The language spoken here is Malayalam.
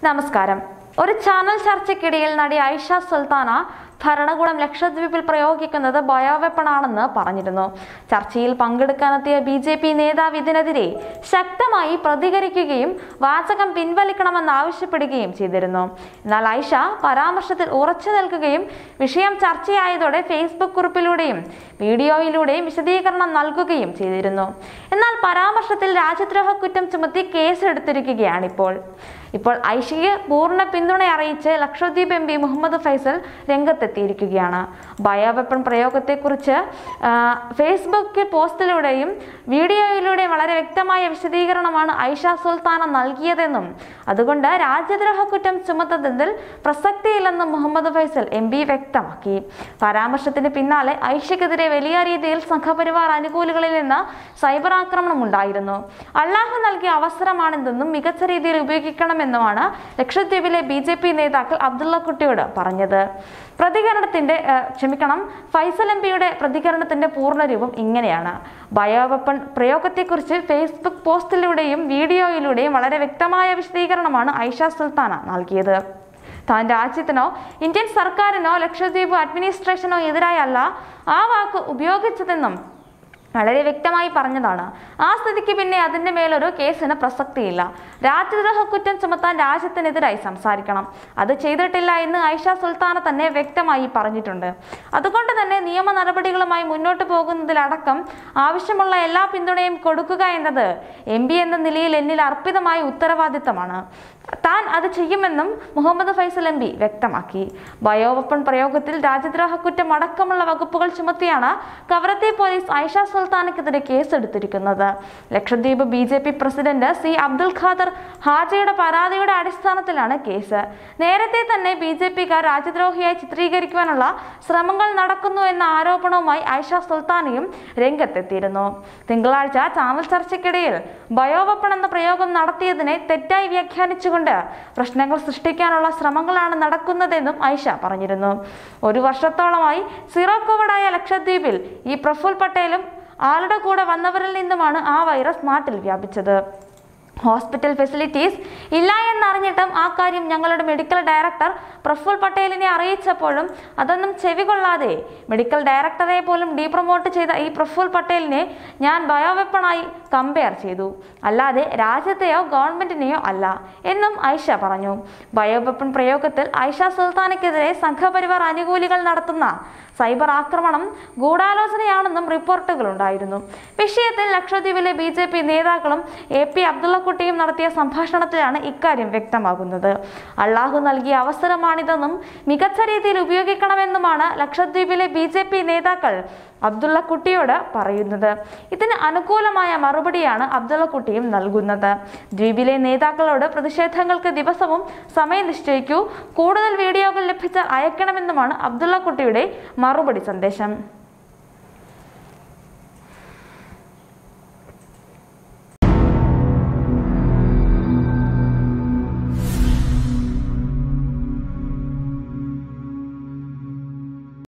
നമസ്കാരം ഒരു ചാനൽ ചർച്ചയ്ക്കിടയിൽ നടി ഐഷ സുൽത്താന ഭരണകൂടം ലക്ഷദ്വീപിൽ പ്രയോഗിക്കുന്നത് ബയോവെപ്പണാണെന്ന് പറഞ്ഞിരുന്നു ചർച്ചയിൽ പങ്കെടുക്കാനെത്തിയ ബി ജെ പി നേതാവ് ഇതിനെതിരെ ശക്തമായി പ്രതികരിക്കുകയും വാചകം പിൻവലിക്കണമെന്ന് ആവശ്യപ്പെടുകയും ചെയ്തിരുന്നു എന്നാൽ ഐഷ പരാമർശത്തിൽ ഉറച്ചു നിൽക്കുകയും വിഷയം ചർച്ചയായതോടെ ഫേസ്ബുക്ക് കുറിപ്പിലൂടെയും വീഡിയോയിലൂടെയും വിശദീകരണം നൽകുകയും ചെയ്തിരുന്നു എന്നാൽ പരാമർശത്തിൽ രാജ്യദ്രോഹ കുറ്റം ചുമത്തി കേസെടുത്തിരിക്കുകയാണിപ്പോൾ ഇപ്പോൾ ഐഷയ്ക്ക് പൂർണ്ണ പിന്തുണ അറിയിച്ച് ലക്ഷദ്വീപ് എം പി മുഹമ്മദ് ഫൈസൽ രംഗത്തെത്തിയിരിക്കുകയാണ് ബയോവെപ്പൺ പ്രയോഗത്തെക്കുറിച്ച് ആ, ഫേസ്ബുക്ക് പോസ്റ്റിലൂടെയും വീഡിയോയിലൂടെയും വളരെ വ്യക്തമായ വിശദീകരണമാണ് ഐഷ സുൽത്താന നൽകിയതെന്നും അതുകൊണ്ട് രാജ്യദ്രോഹ കുറ്റം ചുമത്തുന്നതിൽ പ്രസക്തിയില്ലെന്നും മുഹമ്മദ് ഫൈസൽ എം പി വ്യക്തമാക്കി പരാമർശത്തിന് പിന്നാലെ ഐഷയ്ക്കെതിരെ വലിയ രീതിയിൽ സംഘപരിവാർ അനുകൂലികളിൽ നിന്ന് സൈബർ ആക്രമണം ഉണ്ടായിരുന്നു അള്ളാഹു നൽകിയ അവസരമാണിതെന്നും മികച്ച രീതിയിൽ ഉപയോഗിക്കണമെന്നുമാണ് ലക്ഷദ്വീപിലെ ബി ജെ പി നേതാക്കൾ അബ്ദുള്ള കുട്ടിയോട് പറഞ്ഞത് പ്രതികരണത്തിന്റെ ഏഹ്, ക്ഷമിക്കണം ഫൈസൽ എം പിയുടെ പ്രതികരണത്തിന്റെ പൂർണ്ണരൂപം ഇങ്ങനെയാണ് ബയോവെപ്പൺ പ്രയോഗത്തെക്കുറിച്ച് ഫേസ്ബുക്ക് പോസ്റ്റിലൂടെയും വീഡിയോയിലൂടെയും വളരെ വ്യക്തമായ വിശദീകരണമാണ് ഐഷ സുൽത്താന നൽകിയത് താൻ രാജ്യത്തിനോ ഇന്ത്യൻ സർക്കാരിനോ ലക്ഷദ്വീപ് അഡ്മിനിസ്ട്രേഷനോ എതിരായല്ല ആ വാക്ക് ഉപയോഗിച്ചതെന്നും വളരെ വ്യക്തമായി പറഞ്ഞതാണ് ആ സ്ഥിതിക്ക് പിന്നെ അതിന്റെ മേലൊരു കേസിന് പ്രസക്തിയില്ല രാജ്യദ്രോഹ കുറ്റം ചുമത്താൻ രാജ്യത്തിനെതിരായി സംസാരിക്കണം അത് ചെയ്തിട്ടില്ല എന്ന് ഐഷ സുൽത്താന തന്നെ വ്യക്തമായി പറഞ്ഞിട്ടുണ്ട് അതുകൊണ്ട് തന്നെ നിയമ നടപടികളുമായി മുന്നോട്ട് പോകുന്നതിലടക്കം ആവശ്യമുള്ള എല്ലാ പിന്തുണയും കൊടുക്കുക എന്നത് എം പി എന്ന നിലയിൽ എന്നിൽ അർപ്പിതമായ ഉത്തരവാദിത്തമാണ് താൻ അത് ചെയ്യുമെന്നും മുഹമ്മദ് ഫൈസൽ എം പി വ്യക്തമാക്കി ബയോവെപ്പൺ പ്രയോഗത്തിൽ രാജ്യദ്രോഹ കുറ്റം അടക്കമുള്ള വകുപ്പുകൾ ചുമത്തിയാണ് കവരത്തി പോലീസ് ഐഷ സുൽത്താനയ്ക്കെതിരെ കേസെടുത്തിരിക്കുന്നത് Lakshadweep B J P president C Abdul Khader ഹാജയുടെ പരാതിയുടെ അടിസ്ഥാനത്തിലാണ് കേസ് നേരത്തെ തന്നെ ബി ജെ പിക്കാർ രാജ്യദ്രോഹിയായി ചിത്രീകരിക്കുവാനുള്ള ശ്രമങ്ങൾ നടക്കുന്നു എന്ന ആരോപണവുമായി ഐഷ സുൽത്താനയും രംഗത്തെത്തിയിരുന്നു തിങ്കളാഴ്ച ചാനൽ ചർച്ചയ്ക്കിടയിൽ ബയോവെപ്പൺ എന്ന പ്രയോഗം നടത്തിയതിനെ തെറ്റായി വ്യാഖ്യാനിച്ചുകൊണ്ട് പ്രശ്നങ്ങൾ സൃഷ്ടിക്കാനുള്ള ശ്രമങ്ങളാണ് നടക്കുന്നതെന്നും ഐഷ പറഞ്ഞിരുന്നു ഒരു വർഷത്തോളമായി സീറോ കോവിഡായ ലക്ഷദ്വീപിൽ ഈ പ്രഫുൽ പട്ടേലും ആളുടെ കൂടെ വന്നവരിൽ നിന്നുമാണ് ആ വൈറസ് നാട്ടിൽ വ്യാപിച്ചത് ഹോസ്പിറ്റൽ ഫെസിലിറ്റീസ് ഇല്ല എന്നറിഞ്ഞിട്ടും ആ കാര്യം ഞങ്ങളുടെ മെഡിക്കൽ ഡയറക്ടർ പ്രഫുൽ പട്ടേലിനെ അറിയിച്ചപ്പോഴും അതൊന്നും ചെവികൊള്ളാതെ മെഡിക്കൽ ഡയറക്ടറെ പോലും ഡീപ്രമോട്ട് ചെയ്ത ഈ പ്രഫുൽ പട്ടേലിനെ ഞാൻ ബയോവെപ്പണായി കമ്പയർ ചെയ്തു അല്ലാതെ രാജ്യത്തെയോ ഗവൺമെന്റിനെയോ അല്ല എന്നും ഐഷ പറഞ്ഞു ബയോവെപ്പൺ പ്രയോഗത്തിൽ ഐഷ സുൽത്താനയ്ക്കെതിരെ സംഘപരിവാർ അനുകൂലികൾ നടത്തുന്ന സൈബർ ആക്രമണം ഗൂഢാലോചനയാണെന്നും റിപ്പോർട്ടുകളുണ്ടായിരുന്നു വിഷയത്തിൽ ലക്ഷദ്വീപിലെ ബി ജെ പി നേതാക്കളും എ പി അബ്ദുള്ളക്കുട്ടിയും നടത്തിയ സംഭാഷണത്തിലാണ് ഇക്കാര്യം വ്യക്തമാകുന്നത് അള്ളാഹു നൽകിയ അവസരമാണിതെന്നും മികച്ച രീതിയിൽ ഉപയോഗിക്കണമെന്നുമാണ് ലക്ഷദ്വീപിലെ ബി ജെ പി നേതാക്കൾ അബ്ദുള്ള കുട്ടിയോട് പറയുന്നത് ഇതിന് അനുകൂലമായ മറുപടിയാണ് അബ്ദുള്ള കുട്ടിയും നൽകുന്നത് ദ്വീപിലെ നേതാക്കളോട് പ്രതിഷേധങ്ങൾക്ക് ദിവസവും സമയം നിശ്ചയിക്കൂ കൂടുതൽ വീഡിയോകൾ ലഭിച്ചാൽ അയക്കണമെന്നുമാണ് അബ്ദുള്ള കുട്ടിയുടെ മറുപടി സന്ദേശം